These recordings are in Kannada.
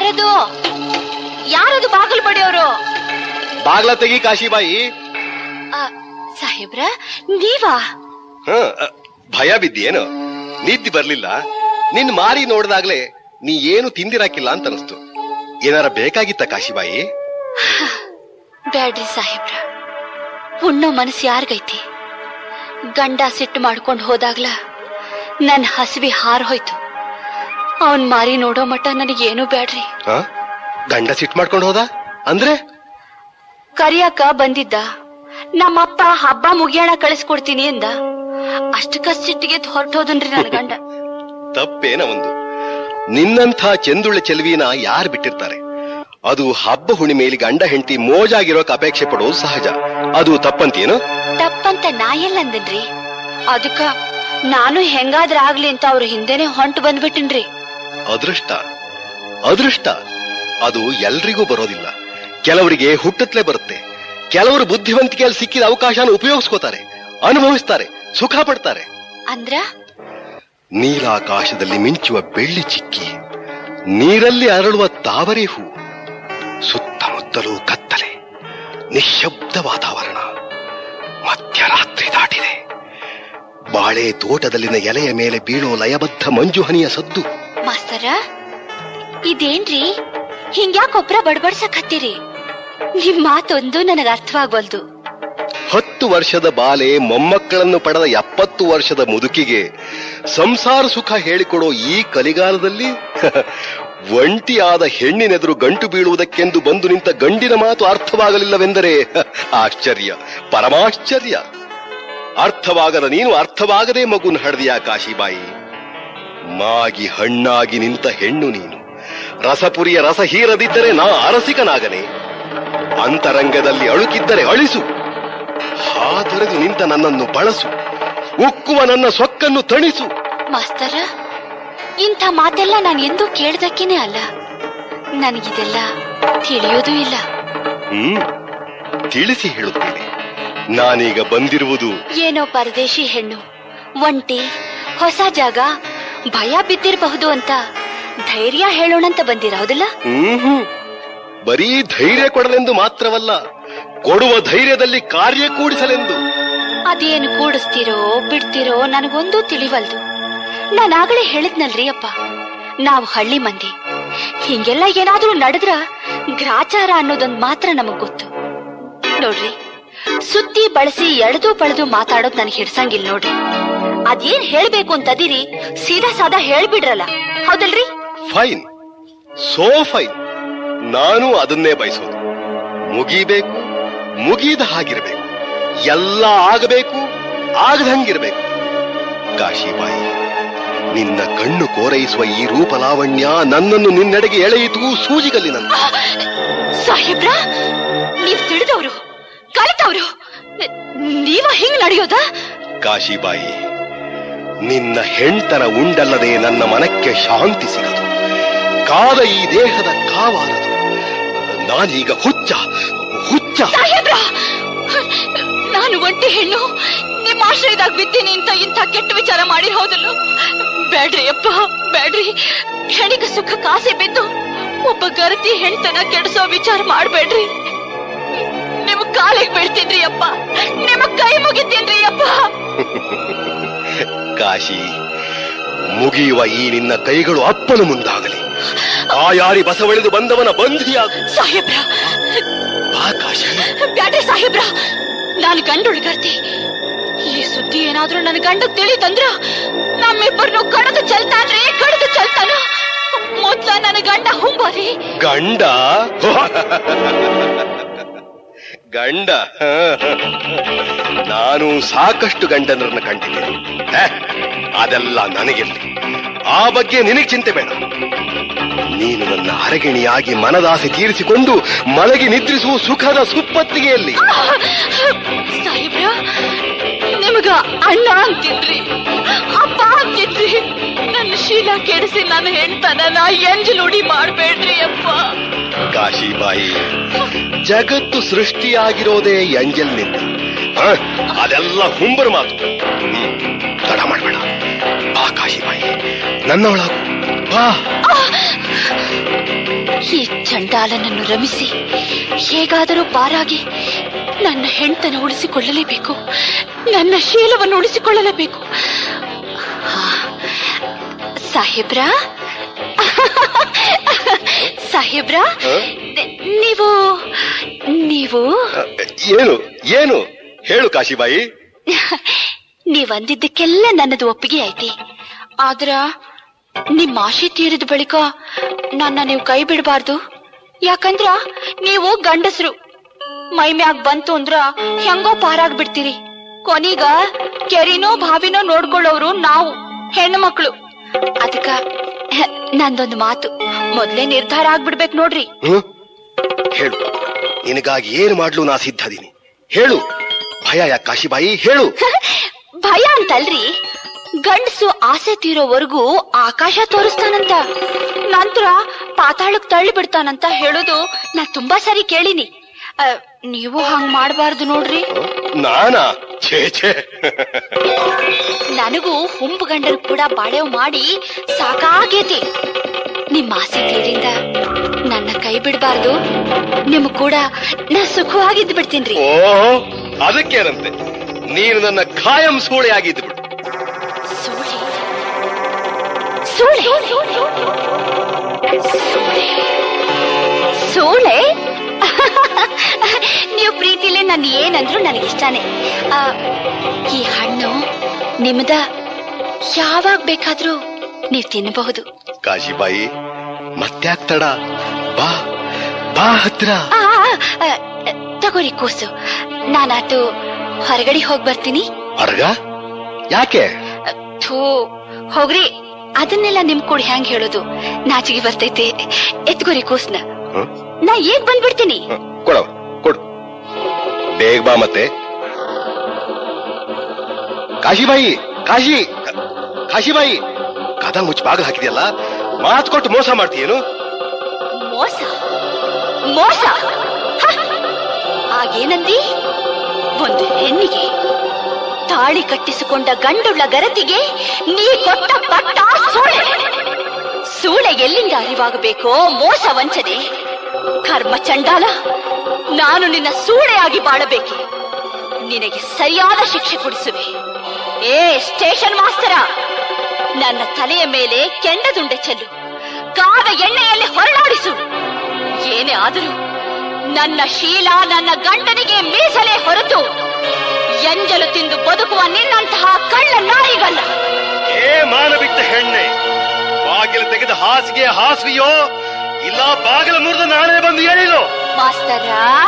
ಯಾರದು ಯಾರದು ಬಾಗಿಲು ಬಡಿಯೋರು ಬಾಗ್ಲ ತೆಗಿ ಕಾಶಿಬಾಯಿ ಆ, ಸಾಹೇಬ್ರ ನೀವಾ ಹ ಅ, ಭಯ ಬಿದ್ದೇನು ನಿದ್ದೆ ಬರ್ಲಿಲ್ಲ ನಿನ್ ಮಾರಿ ನೋಡ್ದಾಗ್ಲೇ ನೀ ಏನು ತಿಂದಿರಾಕಿಲ್ಲ ಅಂತ ಅನಿಸ್ತು ಏನಾರ ಬೇಕಾಗಿತ್ತ ಕಾಶಿಬಾಯಿ ಬ್ಯಾಡ್ರಿ ಸಾಹೇಬ್ರ ಉಣ್ಣೋ ಮನಸ್ಸು ಯಾರಿಗೈತಿ ಗಂಡ ಸಿಟ್ಟು ಮಾಡ್ಕೊಂಡು ಹೋದಾಗ್ಲ ನನ್ ಹಸಿವಿ ಹಾರ್ ಹೋಯ್ತು ಅವನ್ ಮಾರಿ ನೋಡೋ ಮಟ್ಟ ನನಗೇನು ಬ್ಯಾಡ್ರಿ ಹ ಗಂಡ ಸಿಟ್ ಮಾಡ್ಕೊಂಡು ಹೋದ ಅಂದ್ರೆ ಕರಿಯಾಕ ಬಂದಿದ್ದ ನಮ್ಮಪ್ಪ ಹಬ್ಬ ಮುಗಿಯೋಣ ಕಳಿಸ್ಕೊಡ್ತೀನಿ ಅಂದ ಅಷ್ಟಕ್ಕ ಸಿಟ್ಟಿಗೆ ಹೊರಟೋದನ್ರಿ ನನ್ ಗಂಡ ತಪ್ಪೇನ ಒಂದು ನಿನ್ನಂಥ ಚೆಂದುಳ್ಳ ಚೆಲುವಿನ ಯಾರು ಬಿಟ್ಟಿರ್ತಾರೆ ಅದು ಹಬ್ಬ ಹುಣ್ಣಿಮೆಯಲ್ಲಿ ಗಂಡ ಹೆಂಡತಿ ಮೋಜಾಗಿರೋಕ್ ಅಪೇಕ್ಷೆ ಪಡೋದು ಸಹಜ ಅದು ತಪ್ಪಂತೇನು ತಪ್ಪಂತ ನಾ ಎಲ್ಲಂದನ್ರಿ ಅದಕ್ಕ ನಾನು ಹೆಂಗಾದ್ರ ಆಗ್ಲಿ ಅಂತ ಅವ್ರ ಹಿಂದೆನೆ ಹೊಂಟು ಬಂದ್ಬಿಟ್ಟಿನ್ರಿ ಅದೃಷ್ಟ ಅದೃಷ್ಟ ಅದು ಎಲ್ರಿಗೂ ಬರೋದಿಲ್ಲ ಕೆಲವರಿಗೆ ಹುಟ್ಟತ್ಲೆ ಬರುತ್ತೆ ಕೆಲವರು ಬುದ್ಧಿವಂತಿಕೆಯಲ್ಲಿ ಸಿಕ್ಕಿದ ಅವಕಾಶನ ಉಪಯೋಗಿಸ್ಕೋತಾರೆ ಅನುಭವಿಸ್ತಾರೆ ಸುಖ ಪಡ್ತಾರೆ ಅಂದ್ರ ನೀಲಾಕಾಶದಲ್ಲಿ ಮಿಂಚುವ ಬೆಳ್ಳಿ ಚಿಕ್ಕಿ ನೀರಲ್ಲಿ ಅರಳುವ ತಾವರೆ ಹೂ ಸುತ್ತಮುತ್ತಲೂ ಕತ್ತಲೆ ನಿಶ್ಶಬ್ದ ವಾತಾವರಣ ಮಧ್ಯರಾತ್ರಿ ದಾಟಿದೆ ಬಾಳೆ ತೋಟದಲ್ಲಿನ ಎಲೆಯ ಮೇಲೆ ಬೀಳೋ ಲಯಬದ್ಧ ಮಂಜುಹನಿಯ ಸದ್ದು ಮಾಸ್ತರ ಇದೇನ್ರಿ ಹಿಂಗ್ಯಾಕೊಬ್ರ ಬಡ್ಬಡ್ಸಕ್ ಹತ್ತೀರಿ ನಿಮ್ ಮಾತೊಂದು ನನಗ ಅರ್ಥವಾಗ್ವಲ್ದು ಹತ್ತು ವರ್ಷದ ಬಾಲೆ ಮೊಮ್ಮಕ್ಕಳನ್ನು ಪಡೆದ ಎಪ್ಪತ್ತು ವರ್ಷದ ಮುದುಕಿಗೆ ಸಂಸಾರ ಸುಖ ಹೇಳಿಕೊಡೋ ಈ ಕಲಿಗಾಲದಲ್ಲಿ ಒಂಟಿಯಾದ ಹೆಣ್ಣಿನೆದುರು ಗಂಟು ಬೀಳುವುದಕ್ಕೆಂದು ಬಂದು ನಿಂತ ಗಂಡಿನ ಮಾತು ಅರ್ಥವಾಗಲಿಲ್ಲವೆಂದರೆ ಆಶ್ಚರ್ಯ ಪರಮಾಶ್ಚರ್ಯ ಅರ್ಥವಾಗದ ನೀನು ಅರ್ಥವಾಗದೆ ಮಗುನ್ ಹಡ್ದಿಯಾ ಕಾಶಿಬಾಯಿ ಮಾಗಿ ಹಣ್ಣಾಗಿ ನಿಂತ ಹೆಣ್ಣು ನೀನು ರಸಪುರಿಯ ರಸ ಹೀರದಿದ್ದರೆ ನಾ ಅರಸಿಕನಾಗನೆ ಅಂತರಂಗದಲ್ಲಿ ಅಳುಕಿದ್ದರೆ ಅಳಿಸು ಹಾತೊರೆದು ನಿಂತ ನನ್ನನ್ನು ಬಳಸು ಉಕ್ಕುವ ನನ್ನ ಸೊಕ್ಕನ್ನು ತಣಿಸು ಮಾಸ್ತರ ಇಂಥ ಮಾತೆಲ್ಲ ನಾನು ಎಂದೂ ಕೇಳ್ದಕ್ಕೇನೆ ಅಲ್ಲ ನನಗಿದೆಲ್ಲ ತಿಳಿಯೋದೂ ಇಲ್ಲ ಹ್ಮ್ ತಿಳಿಸಿ ಹೇಳುತ್ತೇನೆ ನಾನೀಗ ಬಂದಿರುವುದು ಏನೋ ಪರದೇಶಿ ಹೆಣ್ಣು ಒಂಟಿ ಹೊಸ ಜಾಗ ಭಯ ಬಿದ್ದಿರಬಹುದು ಅಂತ ಧೈರ್ಯ ಹೇಳೋಣಂತ ಬಂದಿರೋದಿಲ್ಲ ಹ್ಮ್ ಬರೀ ಧೈರ್ಯ ಕೊಡಲೆಂದು ಮಾತ್ರವಲ್ಲ ಕೊಡುವ ಧೈರ್ಯದಲ್ಲಿ ಕಾರ್ಯ ಕೂಡಿಸಲೆಂದು ಅದೇನು ಕೂಡಿಸ್ತೀರೋ ಬಿಡ್ತೀರೋ ನನಗೊಂದೂ ತಿಳಿವಲ್ದು ನಾನಾಗಲೇ ಹೇಳಿದ್ನಲ್ರಿ ಅಪ್ಪ ನಾವು ಹಳ್ಳಿ ಮಂದಿ ಹಿಂಗೆಲ್ಲ ಏನಾದ್ರೂ ನಡೆದ್ರ ಗ್ರಾಚಾರ ಅನ್ನೋದೊಂದ್ ಮಾತ್ರ ನಮಗ್ ಗೊತ್ತು ನೋಡ್ರಿ ಸುದ್ದಿ ಬಳಸಿ ಎಳೆದು ಪಳೆದು ಮಾತಾಡೋದ್ ನನಗೆ ಹಿಡ್ಸಂಗಿಲ್ಲ ನೋಡ್ರಿ ಅದೇನ್ ಹೇಳ್ಬೇಕು ಅಂತದಿರಿ ಸೀದಾ ಸಾದಾ ಹೇಳ್ಬಿಡ್ರಲ್ಲ ಹೌದಲ್ರಿ ಫೈನ್ ಸೋ ಫೈನ್ ನಾನು ಅದನ್ನೇ ಬಯಸೋದು ಮುಗಿಬೇಕು ಮುಗಿದ ಹಾಗಿರ್ಬೇಕು ಎಲ್ಲ ಆಗಬೇಕು ಆಗದಂಗಿರ್ಬೇಕು ಕಾಶಿಬಾಯಿ ನಿನ್ನ ಕಣ್ಣು ಕೋರೈಸುವ ಈ ರೂಪಲಾವಣ್ಯ ನನ್ನನ್ನು ನಿನ್ನೆಡೆಗೆ ಎಳೆಯಿತು ಸೂಜಿಗಲ್ಲಿನಂತೆ ಸಾಹೇಬ್ರ ನೀವ್ ತಿಳಿದವ್ರು ಕಲಿತವ್ರು ನೀವ ಹಿಂಗ್ ನಡೆಯೋದ ಕಾಶಿಬಾಯಿ ನಿನ್ನ ಹೆಣ್ತನ ಉಂಡಲ್ಲದೆ ನನ್ನ ಮನಕ್ಕೆ ಶಾಂತಿ ಸಿಗದು ಕಾದ ಈ ದೇಹದ ಕಾವಾರದು ನಾನೀಗ ಹುಚ್ಚ ಹುಚ್ಚ ಸಾಹೇಬ್ರ ನಾನು ಒಂಟಿ ಹೆಣ್ಣು ನಿಮ್ಮ ಆಶ್ರಯದಾಗ ಬಿದ್ದೀನಿ ಅಂತ ಇಂಥ ಕೆಟ್ಟ ವಿಚಾರ ಮಾಡಿ ಹೌದಲ್ಲ ಬೇಡ್ರಿ ಅಪ್ಪ ಬೇಡ್ರಿ ಹೆಣಿಗ ಸುಖ ಕಾಸೆ ಬಿದ್ದು ಒಬ್ಬ ಗರತಿ ಹೆಣ್ತನ ಕೆಡಿಸೋ ವಿಚಾರ ಮಾಡ್ಬೇಡ್ರಿ ನಿಮ್ ಕಾಲಿಗೆ ಬೀಳ್ತಿದ್ರಿ ಅಪ್ಪ ನಿಮ್ಮ ಕೈ ಮುಗಿತೀನ್ರಿ ಅಪ್ಪ ಕಾಶಿ ಮುಗಿಯುವ ಈ ನಿನ್ನ ಕೈಗಳು ಅಪ್ಪನ ಮುಂದಾಗಲಿ ಆ ಯಾರಿ ಬಸವಳಿದು ಬಂದವನ ಬಂಧಿಯಾಗು ಸಾಹೇಬ್ರ ಬಾ ಕಾಶಿ ಬ್ಯಾಡ್ರಿ ಸಾಹೇಬ್ರ ನಾನು ಗಂಡುಳ್ಗರ್ತಿ ಈ ಸುದ್ದಿ ಏನಾದ್ರೂ ನನ್ನ ಗಂಡ ತಿಳಿತಂದ್ರ ನಮ್ಮಿಬ್ಬರನ್ನು ಕಡದು ಚಲ್ತಾನ್ರಿ ಕಡದು ಚಲ್ತಾನ ಮೊದ್ಲ ನನ್ನ ಗಂಡ ಹುಂಬಾರಿ ಗಂಡ ಗಂಡ ನಾನು ಸಾಕಷ್ಟು ಗಂಡನರನ್ನ ಕಂಡಿದ್ದೇನೆ ಹೇ, ಅದೆಲ್ಲ ನನಗೆಲ್ಲಿ ಆ ಬಗ್ಗೆ ನಿನಗೆ ಚಿಂತೆ ಬೇಡ ನೀನು ನನ್ನ ಅರಗಿಣಿಯಾಗಿ ಮನದಾಸೆ ತೀರಿಸಿಕೊಂಡು ಮಲಗಿ ನಿದ್ರಿಸುವ ಸುಖದ ಸುಪ್ಪತ್ತಿಗೆಯಲ್ಲಿ ಸಾಹೇಬ್ರ ನಿಮಗ ಅಣ್ಣ ಅಂತಿದ್ರಿ ಅಪ್ಪ ಅಂತಿದ್ರಿ ನನ್ನ ಶೀಲ ಕೆಡಿಸಿ ನನ್ನ ಹೆಣ್ತನ ನಾ ಎಂಜಲುಡಿ ಮಾಡ್ಬೇಡ್ರಿ ಅಪ್ಪ ಕಾಶಿಬಾಯಿ ಜಗತ್ತು ಸೃಷ್ಟಿಯಾಗಿರೋದೇ ಎಂಜಲ್ನಿಂದ ಹ? ಅದೆಲ್ಲ ಹುಂಬರ ಮಾತು ಹ್ಮ್, ತಡ ಮಾಡಬೇಡ ಬಾ ಕಾಶಿಬಾಯಿ ನನ್ನವಳಾಗು ಬಾ ಈ ಚಂಡಾಲನನ್ನು ರಮಿಸಿ ಹೇಗಾದರೂ ಪಾರಾಗಿ ನನ್ನ ಹೆಂಡತನ ಉಳಿಸಿಕೊಳ್ಳಲೇಬೇಕು ನನ್ನ ಶೀಲವನ್ನು ಉಳಿಸಿಕೊಳ್ಳಲೇಬೇಕು ಹಾ, ಸಾಹೇಬ್ರ ಸಾಹೇಬ್ರ ಹ? ನೀವು ನೀವು ಅ, ಏನು ಏನು ಹೇಳು ಕಾಶಿಬಾಯಿ ನೀವಂದಿದ್ದಕ್ಕೆಲ್ಲ ನನ್ನದು ಒಪ್ಪಿಗೆ ಐತಿ ಆದ್ರ ನಿಮ್ ಆಶೆ ತೀರಿದ ಬಳಿಕ ನನ್ನ ನೀವು ಕೈ ಬಿಡಬಾರ್ದು ಯಾಕಂದ್ರ ನೀವು ಗಂಡಸ್ರು ಮೈ ಮ್ಯಾಗ್ ಬಂತು ಅಂದ್ರ ಹೆಂಗೋ ಪಾರಾಗ್ಬಿಡ್ತೀರಿ ಕೊನೀಗ ಕೆರಿನೋ ಬಾವಿನೋ ನೋಡ್ಕೊಳ್ಳೋರು ನಾವು ಹೆಣ್ಣು ಮಕ್ಕಳು ಅದಕ್ಕ ಹ, ನಂದೊಂದು ಮಾತು ಮೊದ್ಲೇ ನಿರ್ಧಾರ ಆಗ್ಬಿಡ್ಬೇಕು ನೋಡ್ರಿ ಹ್ಮ್? ಹೇಳು ನಿನಗಾಗಿ ಏನು ಮಾಡ್ಲು ನಾ ಸಿದ್ಧದೀನಿ ಹೇಳು ಭಯ ಯಾಕೆ ಕಾಶಿಬಾಯಿ ಹೇಳು ಭಯ ಅಂತಲ್ರಿ ಗಂಡಸು ಆಸೆ ತೀರೋವರೆಗೂ ಆಕಾಶ ತೋರಿಸ್ತಾನಂತ ನಂತರ ಪಾತಾಳಕ್ ತಳ್ಳಿ ಬಿಡ್ತಾನಂತ ಹೇಳೋದು ನಾ ತುಂಬಾ ಸರಿ ಕೇಳಿನಿ ಆ, ನೀವು ಹಂಗ್ ಮಾಡಬಾರ್ದು ನೋಡ್ರಿ ನಾನಾ ಛೇ ಛೇ ನನಗೂ ಹುಂಬು ಗಂಡರು ಕೂಡ ಬಾಳೆವ್ ಮಾಡಿ ಸಾಕಾಗೇತಿ ನಿಮ್ಮ ಆಸೆ ತೀರಿಂದ ನನ್ನ ಕೈ ಬಿಡಬಾರ್ದು ನಿಮ್ ಕೂಡ ನಾ ಸುಖವಾಗಿದ್ದು ಬಿಡ್ತೀನ್ರಿ ಓಹೋ ಅದಕ್ಕೇನಂತೆ ನೀನು ನನ್ನ ಖಾಯಂ ಸೂಳೆ ಆಗಿದ್ದು ಬಿಡು ಸೂಳೆ ಸೂಳೆ ಸೂಳೆ ಸೂಳೆ ನೀವು ಪ್ರೀತಿಲೇ ನನ್ ಏನಂದ್ರು ನನಗಿಷ್ಟಾನೆ ಆ, ಈ ಹಣ್ಣು ನಿಮ್ದ ಯಾವಾಗ ಬೇಕಾದ್ರೂ ನೀವು ತಿನ್ನಬಹುದು ಕಾಶಿಬಾಯಿ ಮತ್ತ್ಯಾಕ್ ತಡ ಬಾ ಬಾ ಹತ್ರ ಆ, ಆ, ಆ, ತಗೋರಿ ಕೂಸು ನಾನಾತು ಹೊರಗಡೆ ಹೋಗ್ ಬರ್ತೀನಿ ಅರ್ಗ ಯಾಕೆ ಥೂ ಹೋಗ್ರಿ ಅದನ್ನೆಲ್ಲ ನಿಮ್ ಕೂಡ ಹೆಂಗ್ ಹೇಳೋದು ನಾಚಿಗೆ ಬರ್ತೈತಿ ಎತ್ಗೋರಿ ಕೂಸ್ನ ಹ್ಮ್? ನಾ ಈಗ ಬಂದ್ಬಿಡ್ತೀನಿ ಹ್ಮ್. ಕೊಡವ ಕೊಡು ಬೇಗ ಬಾ ಮತ್ತೆ ಕಾಶಿಬಾಯಿ ಕಾಶಿ ಕ- ಕಾಶಿಬಾಯಿ ಕದ ಮುಚ್ಚಿ ಬಾಗಿಲು ಹಾಕಿದೆಯಲ್ಲ ಮಾತು ಕೊಟ್ಟು ಮೋಸ ಮಾಡ್ತೀಯೇನು ಮೋಸ ಮೋಸ ಹ! ಆಗೇನಂದಿ ಒಂದು ಹೆಣ್ಣಿಗೆ ತಾಳಿ ಕಟ್ಟಿಸಿಕೊಂಡ ಗಂಡುಳ್ಳ ಗರತಿಗೆ ನೀ ಕೊಟ್ಟ ಪಟ್ಟ ಸೂಳೆ ಸೂಳೆ ಎಲ್ಲಿಂದ ಅರಿವಾಗಬೇಕೋ ಮೋಸ ವಂಚನೆ ಕರ್ಮ ಚಂಡಾಲ ನಾನು ನಿನ್ನ ಸೂಳೆಯಾಗಿ ಬಾಳಬೇಕೆ ನಿನಗೆ ಸರಿಯಾದ ಶಿಕ್ಷೆ ಕೊಡಿಸುವೆ ಏ ಸ್ಟೇಷನ್ ಮಾಸ್ತರ ನನ್ನ ತಲೆಯ ಮೇಲೆ ಕೆಂಡದುಂಡೆ ಚೆಲ್ಲು ಕಾದ ಎಣ್ಣೆಯಲ್ಲಿ ಹೊರಳಾಡಿಸು ಏನೇ ಆದರೂ ನನ್ನ ಶೀಲ ನನ್ನ ಗಂಡನಿಗೆ ಮೀಸಲೇ ಹೊರತು ಎಂಜಲು ತಿಂದು ಬದುಕುವ ನಿನ್ನಂತಹ ಕಳ್ಳ ನಾಯಿಗಲ್ಲ ಏ ಮಾನಬಿಟ್ಟ ಹೆಣ್ಣೆ ಬಾಗಿಲು ತೆಗೆದ ಹಾಸಿಗೆ ಹಾಸುವಿಯೋ ಇಲ್ಲ ಬಾಗಿಲು ಮುರಿದು ನಾನೇ ಬಂದು ಹೇಳಿಲ್ಲೋ ಮಾಸ್ತರ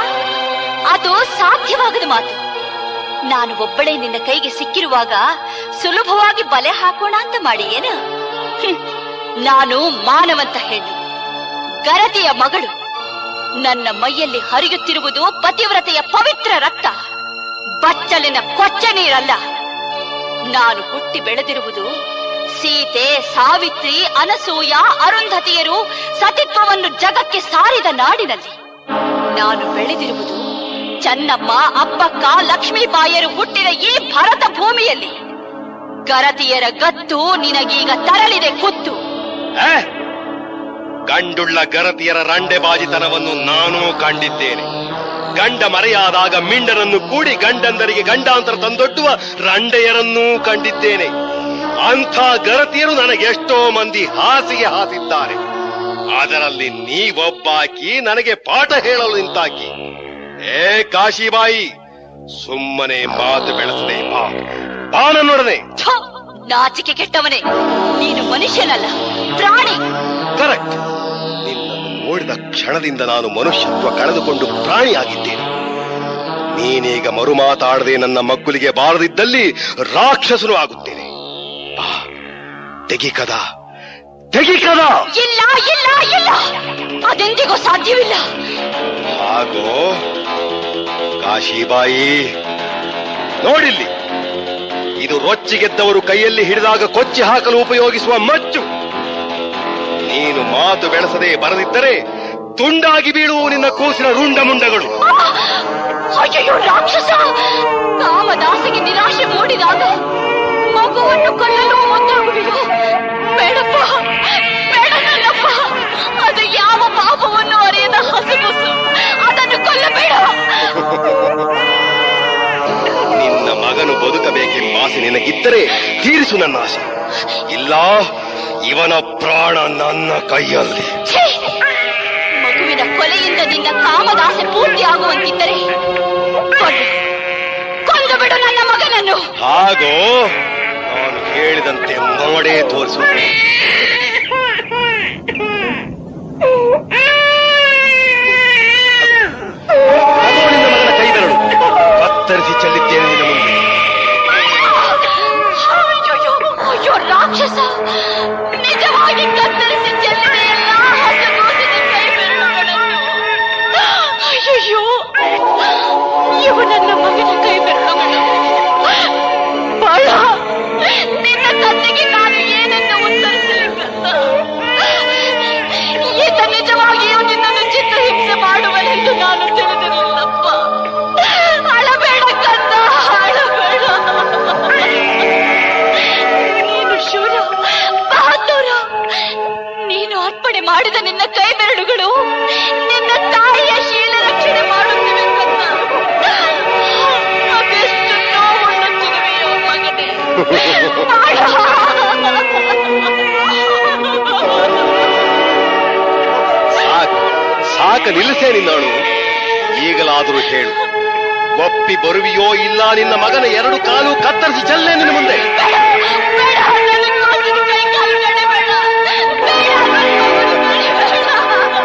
ಅದು ಸಾಧ್ಯವಾಗದ ಮಾತು ನಾನು ಒಬ್ಬಳೇ ನಿನ್ನ ಕೈಗೆ ಸಿಕ್ಕಿರುವಾಗ ಸುಲಭವಾಗಿ ಬಲೆ ಹಾಕೋಣ ಅಂತ ಮಾಡಿ ಏನು ಹ್ಮ್. ನಾನು ಮಾನವಂತ ಹೆಣ್ಣು ಗರತಿಯ ಮಗಳು ನನ್ನ ಮೈಯಲ್ಲಿ ಹರಿಯುತ್ತಿರುವುದು ಪತಿವ್ರತೆಯ ಪವಿತ್ರ ರಕ್ತ ಬಚ್ಚಲಿನ ಕೊಚ್ಚ ನೀರಲ್ಲ ನಾನು ಹುಟ್ಟಿ ಬೆಳೆದಿರುವುದು ಸೀತೆ ಸಾವಿತ್ರಿ ಅನಸೂಯ ಅರುಂಧತಿಯರು ಸತಿತ್ವವನ್ನು ಜಗಕ್ಕೆ ಸಾರಿದ ನಾಡಿನಲ್ಲಿ ನಾನು ಬೆಳೆದಿರುವುದು ಚನ್ನಮ್ಮ ಅಪ್ಪಕ್ಕ ಲಕ್ಷ್ಮೀಬಾಯರು ಹುಟ್ಟಿದ ಈ ಭರತ ಭೂಮಿಯಲ್ಲಿ ಗರತಿಯರ ಗತ್ತು ನಿನಗೀಗ ತರಲಿದೆ ಕುತ್ತು ಏ? ಗಂಡುಳ್ಳ ಗರತಿಯರ ರಂಡೆಬಾಜಿತನವನ್ನು ನಾನೂ ಕಂಡಿದ್ದೇನೆ ಗಂಡ ಮರೆಯಾದಾಗ ಮಿಂಡರನ್ನು ಕೂಡಿ ಗಂಡಂದರಿಗೆ ಗಂಡಾಂತರ ತಂದೊಡ್ಡುವ ರಂಡೆಯರನ್ನೂ ಕಂಡಿದ್ದೇನೆ ಅಂಥ ಗರತಿಯರು ನನಗೆಷ್ಟೋ ಮಂದಿ ಹಾಸಿಗೆ ಹಾಸಿದ್ದಾರೆ ಅದರಲ್ಲಿ ನೀವೊಬ್ಬಾಕಿ ನನಗೆ ಪಾಠ ಹೇಳಲು ನಿಂತಾಕಿ ಏ ಕಾಶಿಬಾಯಿ ಸುಮ್ಮನೆ ಮಾತು ಬೆಳೆಸದೆ ಬಾ ಬಾ ನನ್ನೊಡನೆ ಛ! ನಾಚಿಕೆ ಕೆಟ್ಟವನೇ ನೀನು ಮನುಷ್ಯನಲ್ಲ ಪ್ರಾಣಿ ಕರೆಕ್ಟ್ ನಿನ್ನನ್ನು ನೋಡಿದ ಕ್ಷಣದಿಂದ ನಾನು ಮನುಷ್ಯತ್ವ ಕಳೆದುಕೊಂಡು ಪ್ರಾಣಿಯಾಗಿದ್ದೇನೆ ನೀನೀಗ ಮರು ಮಾತಾಡದೆ ನನ್ನ ಮಗ್ಗುಲಿಗೆ ಬಾರದಿದ್ದಲ್ಲಿ ರಾಕ್ಷಸನು ಆಗುತ್ತೇನೆ ಬಾ ತೆಗಿ ಕದ ತೆಗಿ ಕದ ಇಲ್ಲ ಇಲ್ಲ ಇಲ್ಲ ಅದೆಂದಿಗೂ ಸಾಧ್ಯವಿಲ್ಲ ಹಾಗೋ ಕಾಶಿಬಾಯಿ ನೋಡಿಲ್ಲಿ ಇದು ರೊಚ್ಚಿಗೆದ್ದವರು ಕೈಯಲ್ಲಿ ಹಿಡಿದಾಗ ಕೊಚ್ಚಿ ಹಾಕಲು ಉಪಯೋಗಿಸುವ ಮಚ್ಚು ನೀನು ಮಾತು ಬೆಳೆಸದೆ ಬರದಿದ್ದರೆ ತುಂಡಾಗಿ ಬೀಳುವು ನಿನ್ನ ಕೂಸಿನ ರುಂಡ ಮುಂಡಗಳು ಅಯ್ಯೋ ರಾಕ್ಷಸ ಕಾಮದಾಸೆಗೆ ನಿರಾಶೆ ಮೂಡಿದಾಗ ಮಗುವನ್ನು ಕೊಲ್ಲಲು ಮುಂದಾಗುವೆಯೋ ಬೇಡಪ್ಪ ಬೇಡ ನನ್ನಪ್ಪ ಅದು ಯಾವ ಪಾಪವೋ ಕೂಸು ಅದನ್ನು ಕೊಲ್ಲಬೇಡ ನಿನ್ನ ಮಗನು ಬದುಕಬೇಕೆಂಬ ಆಸೆ ನಿನಗಿದ್ದರೆ ತೀರಿಸು ನನ್ನ ಆಸೆ ಇಲ್ಲ ಇವನ ಪ್ರಾಣ ನನ್ನ ಕೈಯಲ್ಲಿ ಛೀ! ಮಗುವಿನ ಕೊಲೆಯಿಂದ ನಿನ್ನ ಕಾಮದಾಸೆ ಪೂರ್ತಿ ಆಗುವಂತಿದ್ದರೆ ಕೊಲ್ಲು ಕೊಂದು ಬಿಡು ನನ್ನ ಮಗನನ್ನು ಹಾಗೋ ನಾನು ಹೇಳಿದಂತೆ ಮಾಡೇ ತೋರಿಸು ಅದೋ ನಿನ್ನ ಮಗನ ಕೈ ಬೆರಳು ಕತ್ತರಿಸಿ ಚೆಲ್ಲಿದ್ದೇನೆ ನಿನ್ನ ಮುಂದೆ ಅಯ್ಯಯ್ಯೋ, ಅಯ್ಯೋ ರಾಕ್ಷಸ ನಿಜವಾಗಿ ಕತ್ತರಿಸಿ ಚೆಲ್ಲಿದೆಯಲ್ಲ ಹಸಗೂಸಿನ ಕೈ ಬೆರಳುಗಳನ್ನು ಅಯ್ಯಯ್ಯೋ ಇವು ನನ್ನ ಮಗನ ಕೈ ಬೆರಳುಗಳು ಬಾಳ ನಿನ್ನ ತಂದೆಗೆ ನಾನು ಏನೆಂದು ಉತ್ತರಿಸಲಿಕ್ಕಂತ ಈತ ನಿಜವಾಗಿಯೂ ನಿನ್ನನ್ನು ಚಿತ್ರಹಿಂಸೆ ಮಾಡುವನೆಂದು ನಾನು ತಿಳಿದಿರಲಿಲ್ಲಪ್ಪ ಅಳಬೇಡ ಕಂದ ಅಳಬೇಡ ನೀನು ಶೂರ ಬಹದ್ದೂರ ನೀನು ಅರ್ಪಣೆ ಮಾಡಿದ ನಿನ್ನ ಕೈ ಬೆರಳುಗಳು ನಿನ್ನ ತಾಯಿಯ ಶೀಲ ರಕ್ಷಣೆ ಮಾಡುತ್ತಿವೆ ಕಂದ ಅದೆಷ್ಟು ನೋವುಣ್ಣುತ್ತಿರುವೆಯೋ ಮಗನೇ ಸಾಕು ಸಾಕ ನಿಲ್ಲಿಸೇ ನಿನ್ನವಳು ಈಗಲಾದರೂ ಹೇಳು ಒಪ್ಪಿ ಬರುವಿಯೋ ಇಲ್ಲ ನಿನ್ನ ಮಗನ ಎರಡು ಕಾಲು ಕತ್ತರಿಸಿ ಚೆಲ್ಲೆ ನಿನ್ನ ಮುಂದೆ ಬೇಡ, ಬೇಡ, ನನಗೋಸ್ಕರ ಕೈ ಕಾಲು ನಡಿಬೇಡ. ಬೇಡ, ನನಗೋಸ್ಕರ ನಡಿಬೇಡ.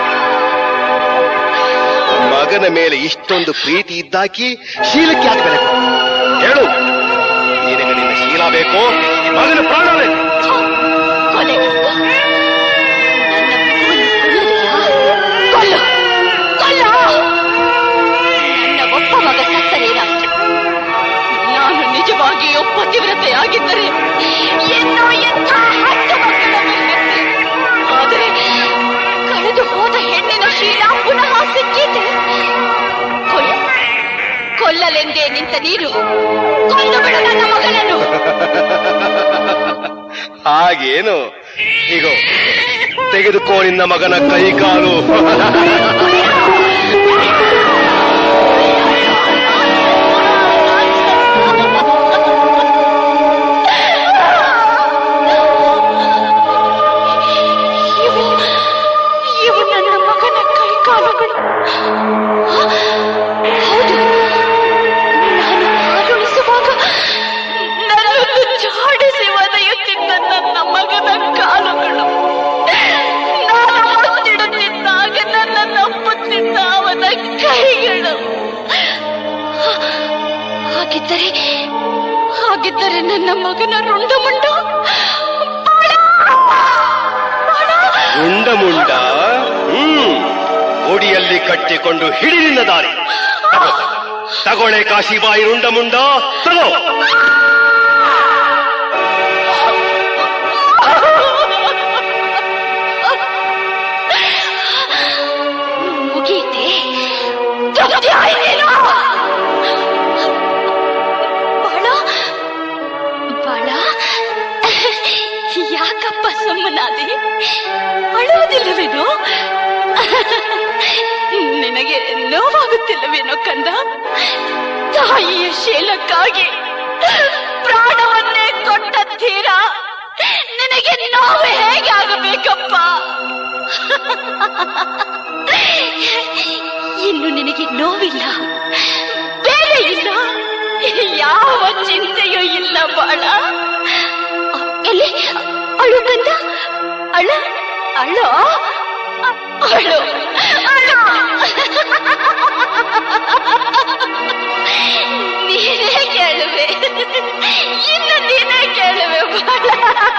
ಮಗನ ಮೇಲೆ ಇಷ್ಟೊಂದು ಪ್ರೀತಿ ಇದ್ದಾಕಿ ಶೀಲಕ್ಕೆ ಯಾಕೆ ಬೆಲೆ ಕೊಡು? ಹೇಳು ನಿನಗೆ ನಿನ್ನ ಶೀಲ ಬೇಕೋ ಮಗನ ಪ್ರಾಣ ಬೇಕು ಕೊಲೆಗಡುಗ ನನ್ನ ಮಗುವನ್ನು ಕೊಲ್ಲುವುದಿಲ್ಲ ಕೊಲ್ಲು ಕೊಲ್ಲು ನನ್ನ ಒಬ್ಬ ಮಗ ಸತ್ತರೇನಾಯ್ತು ನಾನು ನಿಜವಾಗಿಯೂ ಪತಿವ್ರತೆಯಾಗಿದ್ದರೆ ಇನ್ನೂ ಎಂಥ ಹತ್ತು ಮಕ್ಕಳ ಬೇಕಂತೆ ಆದರೆ ಕಳೆದು ಹೋದ ಹೆಣ್ಣಿನ ಶೀಲ ಪುನಃ ಸಿಕ್ಕಿದೆ ಕೊಲ್ಲ ಕೊಲ್ಲಲೆಂದೇ ನಿಂತ ನೀನು ಕೊಂದು ಬಿಡು ನನ್ನ ಮಗನನ್ನು ಹಾಗೇನು ಹೀಗೋ ತೆಗೆದುಕೋ ನಿನ್ನ ಮಗನ ಕೈ ಕಾಲು ಇವು ಇವು ನನ್ನ ಮಗನ ಕೈ ಕಾಲುಗಳು ಹೌದು ನಾನು ಹಾರುಣಿಸುವಾಗ ನನ್ನನ್ನು ಜಾಡಿಸಿ ಒದೆಯುತ್ತಿದ್ದ ನನ್ನ ಮಗನ ಕಾಲುಗಳು ನಾನು ಮುತ್ತಿಡುತ್ತಿದ್ದಾಗ ನನ್ನನ್ನು ಅಪ್ಪುತ್ತಿದ್ದ ಅವನ ಕೈಗಳು ಹಾಗಿದ್ದರೆ ಹಾಗಿದ್ದರೆ ನನ್ನ ಮಗನ ರುಂಡಮುಂಡ ಬಾಳ, ಬಾಳ. ಮುಂಡ ಮುಂಡ ಹ್ಮ್ ಗುಡಿಯಲ್ಲಿ ಕಟ್ಟಿಕೊಂಡು ಹಿಡಿ ನಿನ್ನ ದಾರಿ ತಗೋ. ತಗೊಳೆ ಕಾಶಿಬಾಯಿ ರುಂಡ ಮುಂಡ ತಗೋ ಮುಗೀತೆ ತೃಪ್ತಿ ಆಯ್ತೇನೋ ಬಾಳ ಬಾಳ ಯಾಕಪ್ಪ ಸುಮ್ಮನಾದೆ ಅಳುವುದಿಲ್ಲವೇನೋ ನಿನಗೆ ನೋವಾಗುತ್ತಿಲ್ಲವೇನೋ ಕಂದ ತಾಯಿಯ ಶೀಲಕ್ಕಾಗಿ ಪ್ರಾಣವನ್ನೇ ಕೊಟ್ಟ ತೀರ ನಿನಗೆ ನೋವು ಹೇಗೆ ಆಗಬೇಕಪ್ಪ ಇನ್ನು ನಿನಗೆ ನೋವಿಲ್ಲ ಬೇರೆ ಇಲ್ಲ ಯಾವ ಚಿಂತೆಯೂ ಇಲ್ಲ ಬಾಳ ಎಲ್ಲಿ ಅಳು ಕಂದ ಅಳ ಅಳೋ ಅಳು ಅಳು ನೀನೇ ಕೇಳುವೆ ಇನ್ನು ನೀನೇ ಕೇಳುವೆ ಬಾಳ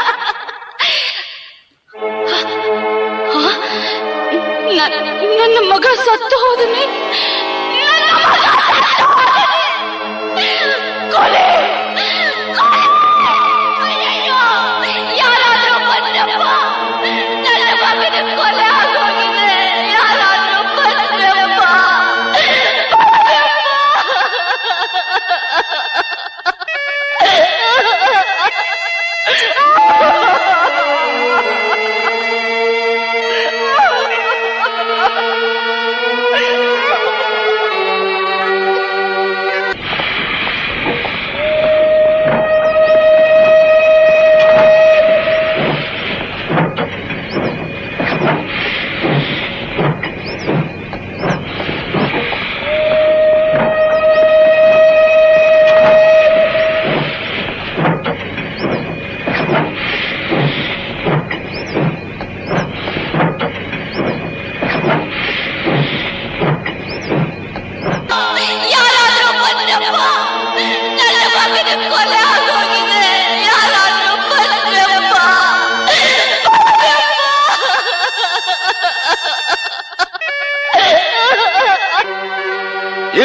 ನ- ನನ್ನ ಮಗ ಸತ್ತು ಹೋದನೆ ನನ್ನ ಮಗ ಸತ್ತು ಹೋದನೆ ಕೊಲೆ ಕೊಲೆ! ಅಯ್ಯಯ್ಯೋ! ಯಾರಾದ್ರೂ ಬಂದ್ರಪ್ಪ ನನ್ನ ಮಗನ ಕೊಲೆ ಆಗೋಗಿದೆ ಯಾರು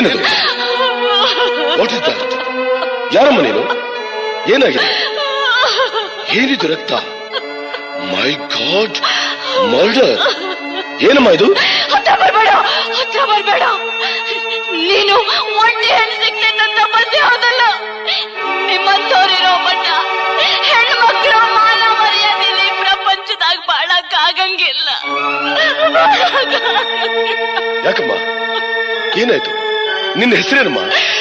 ಏನದು ವಾಟ್ ಇಸ್ ದಟ್ ಯಾರಮ್ಮ ನೀನು ಏನಾಗಿದೆ ಏನಿದು ರಕ್ತ ಮೈ ಗಾಡ್ ಮರ್ಡರ್ ಏನಮ್ಮ ಇದು ಹತ್ರ ಬರ್ಬೇಡ ಹತ್ರ ಬರ್ಬೇಡ ನೀನು ಒಳ್ಳೆ ಹೆಣ್ಸಿಗ್ತೈತಂತ ಬಂದೆ ಹೋದಲ್ಲ ನಿಮ್ಮಂತವ್ರಿರೋ ಮಟ್ಟ ಹೆಣ್ಮಕ್ಳು ಮಾನ ಮರ್ಯಾದೆಲಿ ಪ್ರಪಂಚದಾಗ ಬಾಳಕ್ ಆಗಂಗಿಲ್ಲ ಯಾಕಮ್ಮ ಏನಾಯ್ತು ನಿನ್ನ ಹೆಸರೇನಮ್ಮ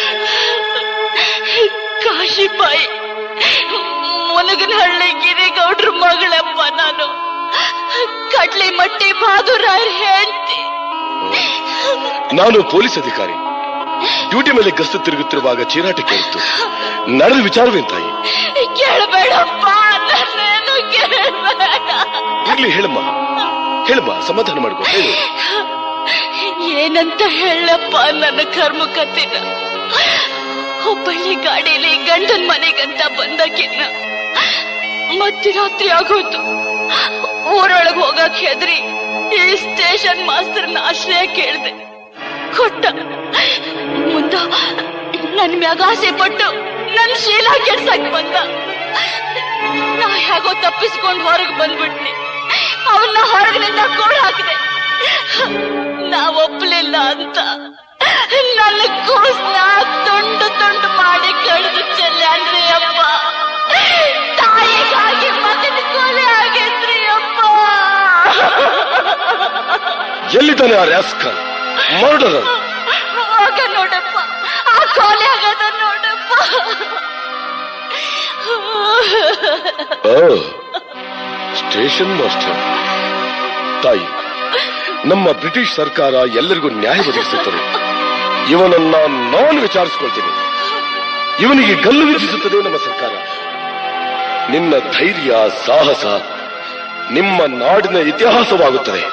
ಕಾಶಿಬಾಯಿ ಮುನಗನಹಳ್ಳಿ ಗಿರಿಗೌಡ್ರ ಮಗಳಪ್ಪ ನಾನು ಕಡ್ಲಿ ಮಟ್ಟಿ ಬಹಾದೂರಾಯರ್ ಹೇಳ್ತಿ ನಾನು ಪೊಲೀಸ್ ಅಧಿಕಾರಿ ಡ್ಯೂಟಿ ಮೇಲೆ ಗಸ್ತು ತಿರುಗುತ್ತಿರುವಾಗ ಚೀರಾಟ ಕೇಳಿತ್ತು ನಡೆದ ವಿಚಾರವೇನ್ ತಾಯಿ ಕೇಳಬೇಡಪ್ಪ ನನ್ನೇನು ಕೇಳಬೇಡ ಇರ್ಲಿ ಹೇಳಮ್ಮ ಹೇಳಮ್ಮ ಸಮಾಧಾನ ಮಾಡ್ಕೊ ಹೇಳು ಏನಂತ ಹೇಳಪ್ಪ ನನ್ನ ಕರ್ಮ ಕತ್ತಿನ ಹುಬ್ಬಳ್ಳಿ ಗಾಡಿಲಿ ಗಂಡನ್ ಮನೆಗಂತ ಬಂದಕ್ಕಿನ್ನ ಮಧ್ಯರಾತ್ರಿ ಆಗೋಯ್ತು ಊರೊಳಗ್ ಹೋಗಕ್ ಹೆದ್ರಿ ಈ ಸ್ಟೇಷನ್ ಮಾಸ್ತರ್ನ ಆಶ್ರಯ ಕೇಳ್ದೆ ಕೊಟ್ಟ ಮುಂದ ನನ್ ಮ್ಯಾಗ ಆಸೆ ಪಟ್ಟು ನನ್ ಶೀಲ ಕೆಡ್ಸಕ್ ಬಂದ ನಾ ಹೇಗೋ ತಪ್ಪಿಸ್ಕೊಂಡ್ ಹೊರಗ್ ಬಂದ್ಬಿಟ್ನಿ ಅವನ್ನ ಹೊರಗಿನಿಂದ ಕೂಡ ಹಾಕಿದೆ ನಾ ಒಪ್ಲಿಲ್ಲ ಅಂತ ನನ್ನ ಕೂಸ್ನ ತುಂಡು ತುಂಡು ಮಾಡಿ ಕಳೆದು ಚೆಲ್ಲಾನ್ರಿ ಅಪ್ಪ ತಾಯಿಗಾಗಿ ಮಗನ ಕೊಲೆ ಆಗೈತ್ರಿ ಅಪ್ಪ ಎಲ್ಲಿದ್ದಾನೆ ಆ ರಾಸ್ಕಲ್ ಮರ್ಡರ್ ಆಗ ನೋಡಪ್ಪ ಆ ಕೊಲೆ ಆಗದ ನೋಡಪ್ಪ ಸ್ಟೇಷನ್ ಮಾಸ್ಟರ್ ತಾಯಿ ನಮ್ಮ ಬ್ರಿಟಿಷ್ ಸರ್ಕಾರ ಎಲ್ಲರಿಗೂ ನ್ಯಾಯ ಒದಗಿಸುತ್ತದೆ ಇವನನ್ನ ನಾನು ವಿಚಾರಿಸಿಕೊಳ್ತೀನಿ ಇವನಿಗೆ ಗಲ್ಲು ವಿಧಿಸುತ್ತದೆ ನಮ್ಮ ಸರ್ಕಾರ ನಿನ್ನ ಧೈರ್ಯ ಸಾಹಸ ನಿಮ್ಮ ನಾಡಿನ ಇತಿಹಾಸವಾಗುತ್ತದೆ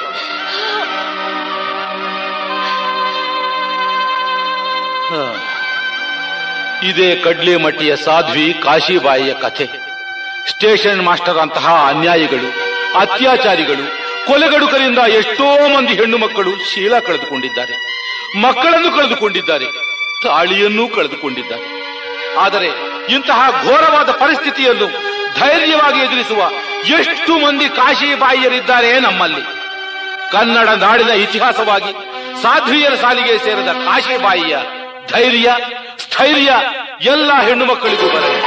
ಇದೇ ಕಡ್ಲಿ ಮಟ್ಟಿಯ ಸಾಧ್ವಿ ಕಾಶಿಬಾಯಿಯ ಕಥೆ ಸ್ಟೇಷನ್ ಮಾಸ್ಟರ್ ಅಂತಹ ಅನ್ಯಾಯಿಗಳು ಅತ್ಯಾಚಾರಿಗಳು ಕೊಲೆಗಡುಕರಿಂದ ಎಷ್ಟೋ ಮಂದಿ ಹೆಣ್ಣು ಮಕ್ಕಳು ಶೀಲ ಕಳೆದುಕೊಂಡಿದ್ದಾರೆ ಮಕ್ಕಳನ್ನು ಕಳೆದುಕೊಂಡಿದ್ದಾರೆ ತಾಳಿಯನ್ನೂ ಕಳೆದುಕೊಂಡಿದ್ದಾರೆ ಆದರೆ ಇಂತಹ ಘೋರವಾದ ಪರಿಸ್ಥಿತಿಯಲ್ಲೂ ಧೈರ್ಯವಾಗಿ ಎದುರಿಸುವ ಎಷ್ಟು ಮಂದಿ ಕಾಶಿಬಾಯಿಯರಿದ್ದಾರೆ ನಮ್ಮಲ್ಲಿ ಕನ್ನಡ ನಾಡಿನ ಇತಿಹಾಸವಾಗಿ ಸಾಧ್ವಿಯರ ಸಾಲಿಗೆ ಸೇರಿದ ಕಾಶಿಬಾಯಿಯ ಧೈರ್ಯ ಸ್ಥೈರ್ಯ ಎಲ್ಲ ಹೆಣ್ಣು ಮಕ್ಕಳಿಗೂ ಬರಲಿ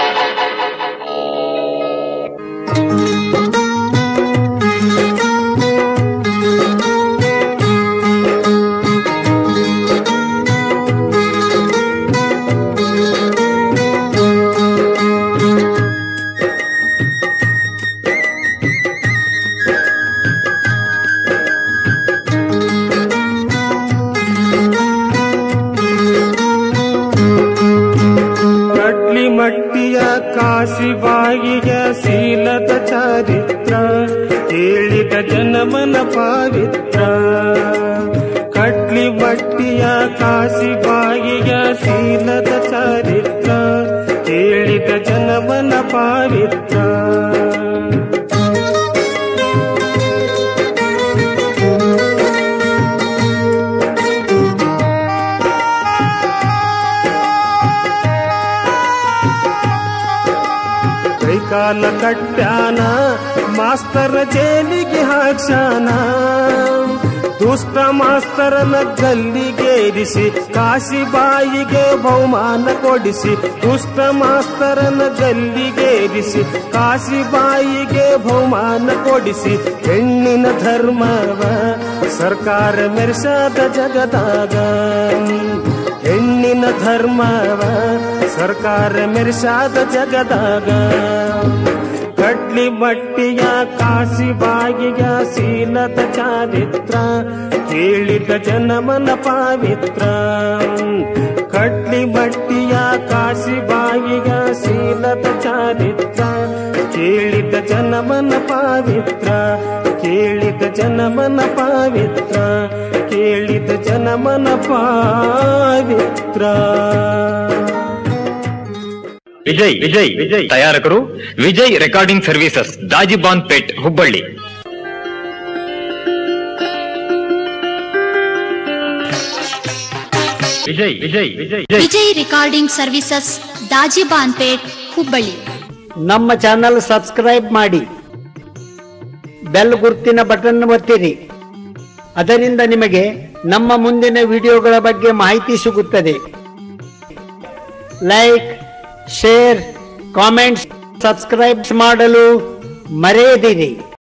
ಕಡ್ಲಿ ಮಟ್ಟಿಯ ಕಾಶಿಬಾಯಿಯ ಶೀಲದ ಚಾರಿತ್ರ ಹೇಳಿದ ಜನಮನ ಪಾವಿತ್ರ ಕಡ್ಲಿ ಮಟ್ಟಿಯ ಕಾಶಿಬಾಯಿಯ ಶೀಲದ ಚಾರಿತ್ರ ಹೇಳಿದ ಜನಮನ ಪಾವಿತ್ರ ಕೈಕಾಲ ಕಟ್ಟ್ಯಾನ ಮಾಸ್ತರ ಜೈಲಿಗೆ ಹಾಕ್ಸಾನ ದುಷ್ಟ ಮಾಸ್ತರನ ಗಲ್ಲಿಗೇರಿಸಿ ಕಾಶಿಬಾಯಿಗೆ ಬಹುಮಾನ ಕೊಡಿಸಿ ದುಷ್ಟ ಮಾಸ್ತರನ ಗಲ್ಲಿಗೇರಿಸಿ ಕಾಶಿಬಾಯಿಗೆ ಬಹುಮಾನ ಕೊಡಿಸಿ ಹೆಣ್ಣಿನ ಧರ್ಮವ ಸರ್ಕಾರ ಮೆರೆಸದ ಜಗದಾಗ ಹೆಣ್ಣಿನ ಧರ್ಮವ ಸರ್ಕಾರ ಮೆರೆಸಾದ ಜಗದಾಗ ಕಡ್ಲಿ ಬಟ್ಟಿಯ ಕಾಶಿಬಾಯಿಯ ಶೀಲದ ಚಾರಿತ್ರ ಕೇಳಿದ ಜನಮನ ಪಾವಿತ್ರ ಕಡ್ಲಿ ಬಟ್ಟಿಯ ಕಾಶಿಬಾಯಿಯ ಶೀಲದ ಚಾರಿತ್ರ ಕೇಳಿದ ಜನಮನ ಪಾವಿತ್ರ ಕೇಳಿದ ಜನಮನ ಪಾವಿತ್ರ ಕೇಳಿದ ಜನಮನ ಪಾವಿತ್ರ ವಿಜಯ್ ವಿಜಯ್ ವಿಜಯ್ ತಯಾರಕರು Vijay recording services Dajibanpet Hubballi Vijay Vijay Vijay Vijay recording services Dajibanpet Hubballi ನಮ್ಮ ಚಾನಲ್ ಸಬ್ಸ್ಕ್ರೈಬ್ ಮಾಡಿ ಬೆಲ್ ಗುರುತಿನ ಬಟನ್ ಒತ್ತಿರಿ ಅದರಿಂದ ನಿಮಗೆ ನಮ್ಮ ಮುಂದಿನ ವಿಡಿಯೋಗಳ ಬಗ್ಗೆ ಮಾಹಿತಿ ಸಿಗುತ್ತದೆ ಲೈಕ್ ಶೇರ್ ಕಾಮೆಂಟ್ಸ್ ಸಬ್ಸ್ಕ್ರೈಬ್ ಮಾಡಲು ಮರೆಯದಿರಿ